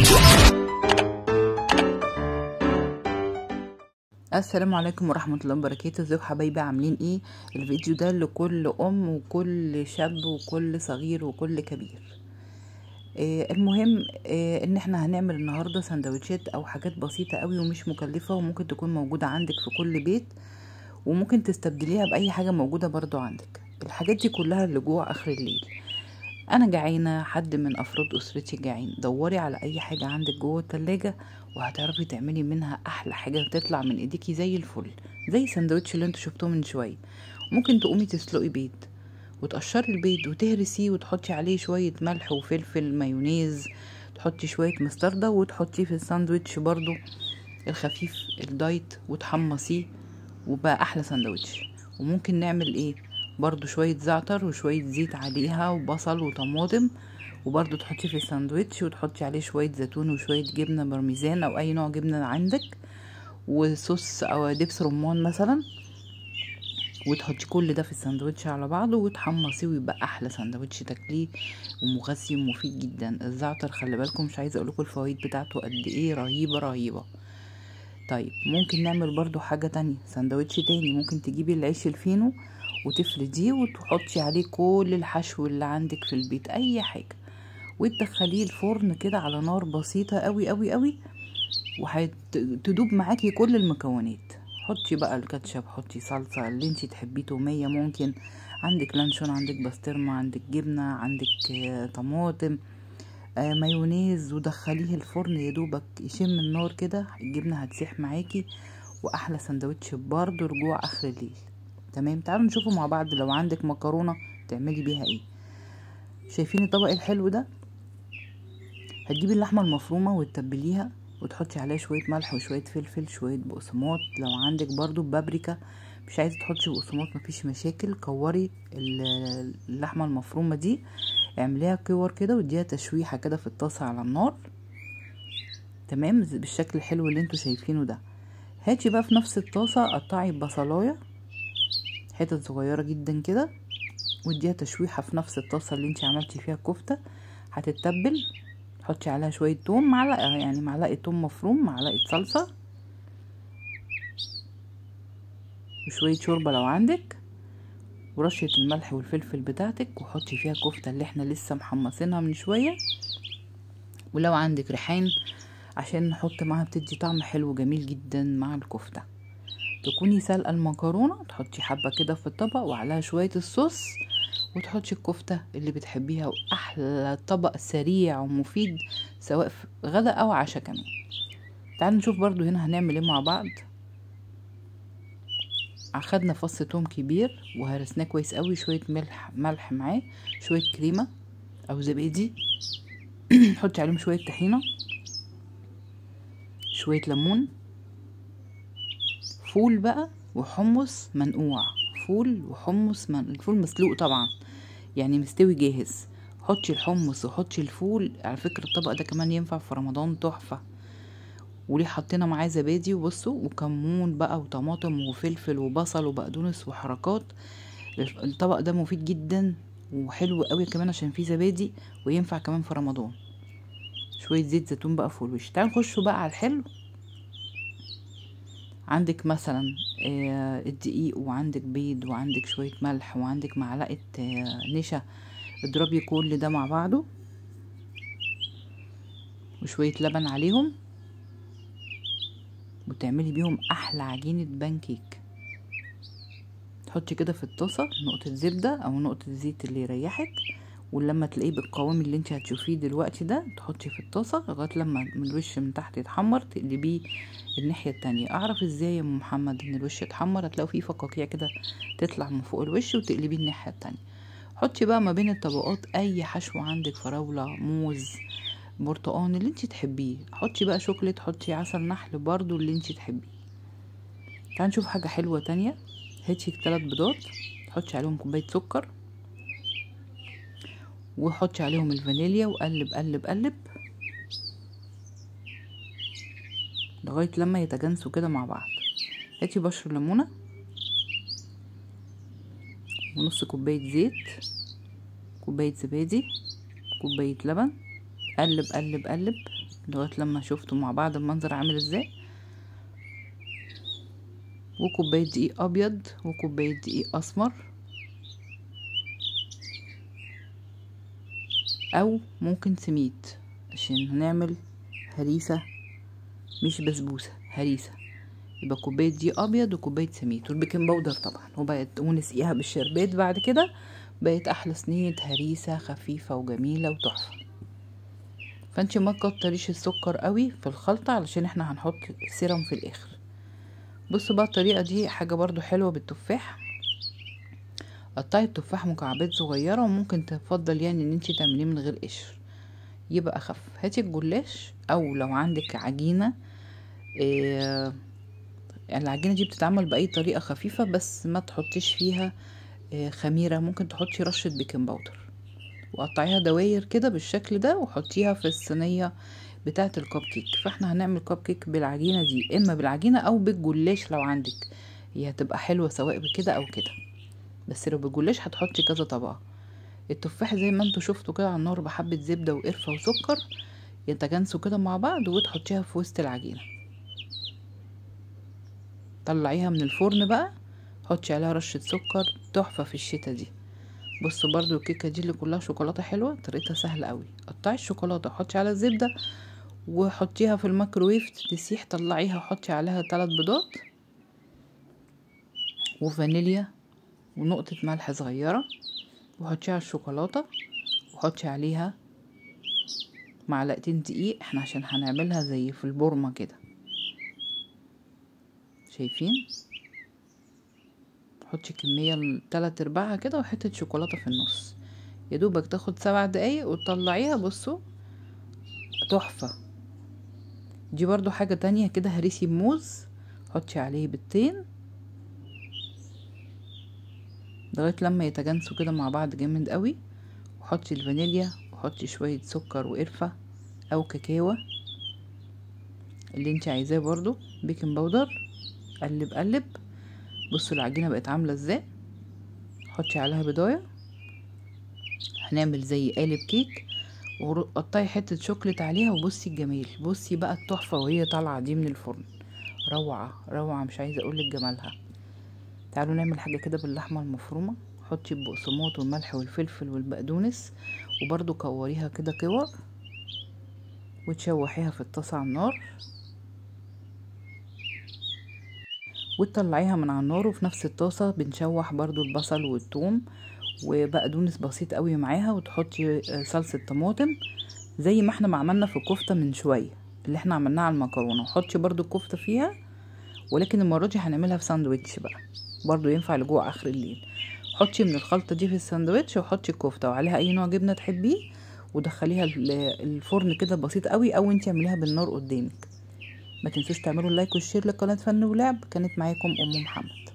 السلام عليكم ورحمة الله وبركاته ازيكم حبايبي عاملين ايه الفيديو ده لكل ام وكل شاب وكل صغير وكل كبير آه المهم آه ان احنا هنعمل النهاردة سندوتشات او حاجات بسيطة قوي ومش مكلفة وممكن تكون موجودة عندك في كل بيت وممكن تستبدليها باي حاجة موجودة برضو عندك الحاجات دي كلها لجوع اخر الليل انا جعانة حد من افراد اسرتي جعان دوري على اي حاجة عندك جوه التلاجة وهتعرفي تعملي منها احلى حاجة تطلع من ايديكي زي الفل زي السندوتش اللي انتوا شفتوه من شوية ممكن تقومي تسلقي بيض وتقشري البيض وتهرسيه وتحطي عليه شوية ملح وفلفل مايونيز تحطي شوية مستردة وتحطيه في الساندوتش برضو الخفيف الدايت وتحمصيه وبقى احلى ساندوتش وممكن نعمل ايه برضو شوية زعتر وشوية زيت عليها وبصل وطماطم وبرضو تحطيه في الساندوتش وتحطي عليه شوية زيتون وشوية جبنة برميزان او اي نوع جبنة عندك وصوص او دبس رمان مثلا وتحطي كل ده في الساندوتش على بعضه وتحمصيه ويبقى احلى ساندوتش تاكليه ومغذي ومفيد جدا الزعتر خلي بالكم مش عايزه اقولكم الفوائد بتاعته قد ايه رهيبه رهيبه طيب ممكن نعمل برضو حاجه تانية ساندوتش تاني ممكن تجيبي العيش الفينو وتفرديه وتحطي عليه كل الحشو اللي عندك في البيت اي حاجه وتدخليه الفرن كده على نار بسيطه قوي قوي قوي وهتدوب معاكي كل المكونات حطي بقى الكاتشب حطي صلصه اللي انتي تحبيه توميه ممكن عندك لانشون عندك بسطرمه عندك جبنه عندك طماطم آه مايونيز ودخليه الفرن يا دوبك يشم النار كده الجبنه هتسيح معاكي واحلى سندوتش برضه رجوع اخر الليل تمام تعالوا نشوفوا مع بعض لو عندك مكرونه تعملي بيها ايه شايفين الطبق الحلو ده هتجيبي اللحمه المفرومه وتتبليها وتحطي عليها شويه ملح وشويه فلفل شويه بقسماط لو عندك برضو بابريكا مش عايزه تحطي بقسماط مفيش مشاكل كوري اللحمه المفرومه دي اعمليها كور كده واديها تشويحه كده في الطاسه على النار تمام بالشكل الحلو اللي انتوا شايفينه ده هاتي بقى في نفس الطاسه قطعي بصلايه حتت صغيره جدا كده واديها تشويحه في نفس الطاسه اللي انت عملتي فيها الكفته هتتبل حطي عليها شويه توم معلقه يعني معلقه توم مفروم معلقه صلصه وشويه شوربه لو عندك ورشه الملح والفلفل بتاعتك وحطي فيها الكفته اللي احنا لسه محمصينها من شويه ولو عندك ريحان عشان نحط معاها بتدي طعم حلو جميل جدا مع الكفته تكوني سلقه المكرونه تحطي حبه كده في الطبق وعليها شويه الصوص وتحطي الكفته اللي بتحبيها واحلى طبق سريع ومفيد سواء في غدا او عشاء كمان تعالوا نشوف برضو هنا هنعمل ايه مع بعض اخدنا فص توم كبير وهرسناه كويس قوي شويه ملح ملح معاه شويه كريمه او زبادي حطي عليهم شويه طحينه شويه ليمون فول بقى وحمص منقوع فول وحمص من الفول مسلوق طبعا يعني مستوي جاهز حطي الحمص وحطي الفول على فكرة الطبق ده كمان ينفع في رمضان تحفة وليه حطينا معاه زبادي وبصوا وكمون بقى وطماطم وفلفل وبصل وبقدونس وحركات الطبق ده مفيد جدا وحلو قوي كمان عشان فيه زبادي وينفع كمان في رمضان شوية زيت زيتون بقى في الوش تعالوا نخشوا بقى على الحلو عندك مثلا الدقيق وعندك بيض وعندك شوية ملح وعندك معلقة نشا اضربي كل ده مع بعضه وشوية لبن عليهم وتعملي بيهم احلى عجينة بانكيك تحطي كده في الطاسة نقطة زبدة او نقطة زيت اللي يريحك ولما تلاقيه بالقوام اللي انت هتشوفيه دلوقتي ده تحطي في الطاسة لغاية لما من الوش من تحت يتحمر تقلبيه الناحية التانية اعرف ازاي يا ام محمد ان الوش اتحمر هتلاقوا فيه فقاقيع كده تطلع من فوق الوش وتقلبيه الناحية التانية حطي بقى ما بين الطبقات اي حشو عندك فراولة موز برتقان اللي انت تحبيه حطي بقى شوكليت حطي عسل نحل برضو اللي انت تحبيه تعالي نشوف حاجة حلوة تانية هاتي ثلاث بيضات حطي عليهم كوباية سكر وحطي عليهم الفانيليا وقلب قلب قلب لغاية لما يتجانسوا كده مع بعض هاتي بشر ليمونة ونص كوباية زيت كوباية زبادي كوباية لبن قلب قلب قلب لغايه لما شفتوا مع بعض المنظر عامل ازاي وكوبايه دقيق ابيض وكوبايه دقيق اسمر او ممكن سميد عشان هنعمل هريسه مش بسبوسه هريسه يبقى كوبايه دقيق ابيض وكوبايه سميد والبيكنج باودر طبعا وبقت ونسقيها بالشربات بعد كده بقت احلى صينيه هريسه خفيفه وجميله وتحفه فانت ما تكتريش السكر قوي في الخلطه علشان احنا هنحط سيرم في الاخر بصوا بقى الطريقه دي حاجه برضو حلوه بالتفاح قطعي التفاح مكعبات صغيره وممكن تفضل يعني ان انت تعمليه من غير قشر يبقى اخف هاتي الجلاش او لو عندك عجينه إيه العجينه دي بتتعمل باي طريقه خفيفه بس ما تحطيش فيها إيه خميره ممكن تحطي رشه بيكنج باودر وقطعيها دواير كده بالشكل ده وحطيها في الصينيه بتاعه الكب كيك فاحنا هنعمل كب كيك بالعجينه دي اما بالعجينه او بالجلاش لو عندك هي هتبقى حلوه سواء بكده او كده بس لو بالجلاش هتحطي كذا طبقه التفاح زي ما انتوا شفتوا كده على النار بحبه زبده وقرفه وسكر يتجانسوا كده مع بعض وتحطيها في وسط العجينه طلعيها من الفرن بقى حطي عليها رشه سكر تحفه في الشتا دي بصوا برضو الكيكه دي اللي كلها شوكولاته حلوه طريقتها سهله قوي قطعي الشوكولاته حطي على الزبده وحطيها في الميكروويف تسيح طلعيها وحطي عليها ثلاث بيضات وفانيليا ونقطة ملح صغيرة وحطيها على الشوكولاتة وحطي عليها معلقتين دقيق احنا عشان هنعملها زي في البورمة كده شايفين حطي كمية تلات ارباعها كده وحتة شوكولاتة في النص يدوبك تاخد سبع دقايق وتطلعيها بصوا تحفة دي برضو حاجة تانية كده هريسي موز حطي عليه بيضتين لغايه لما يتجانسوا كده مع بعض جامد قوي وحطي الفانيليا وحطي شويه سكر وقرفه او كاكاو اللي انت عايزاه برضو بيكنج باودر قلب قلب بصوا العجينه بقت عامله ازاي حطي عليها بضايه هنعمل زي قالب كيك وقطعي حته شوكليت عليها وبصي الجمال بصي بقى التحفه وهي طالعه دي من الفرن روعه روعه مش عايزه اقولك جمالها تعالوا نعمل حاجة كده باللحمة المفرومة حطي البقسماط والملح والفلفل والبقدونس وبرضو كوريها كده كور وتشوحيها في الطاسة على النار وتطلعيها من على النار وفي نفس الطاسة بنشوح برضو البصل والثوم وبقدونس بسيط قوي معاها وتحطي صلصة طماطم زي ما احنا ما عملنا في الكفتة من شوية اللي احنا عملناها على المكرونة وحطي برضو الكفتة فيها ولكن المرة دي هنعملها في ساندويتش بقى برضو ينفع لجوع اخر الليل حطي من الخلطة دي في الساندوتش وحطي الكفتة وعليها اي نوع جبنة تحبيه ودخليها الفرن كده بسيط قوي او انت اعمليها بالنار قدامك ما تنسوش تعملوا اللايك والشير لقناة فن ولعب كانت معاكم ام محمد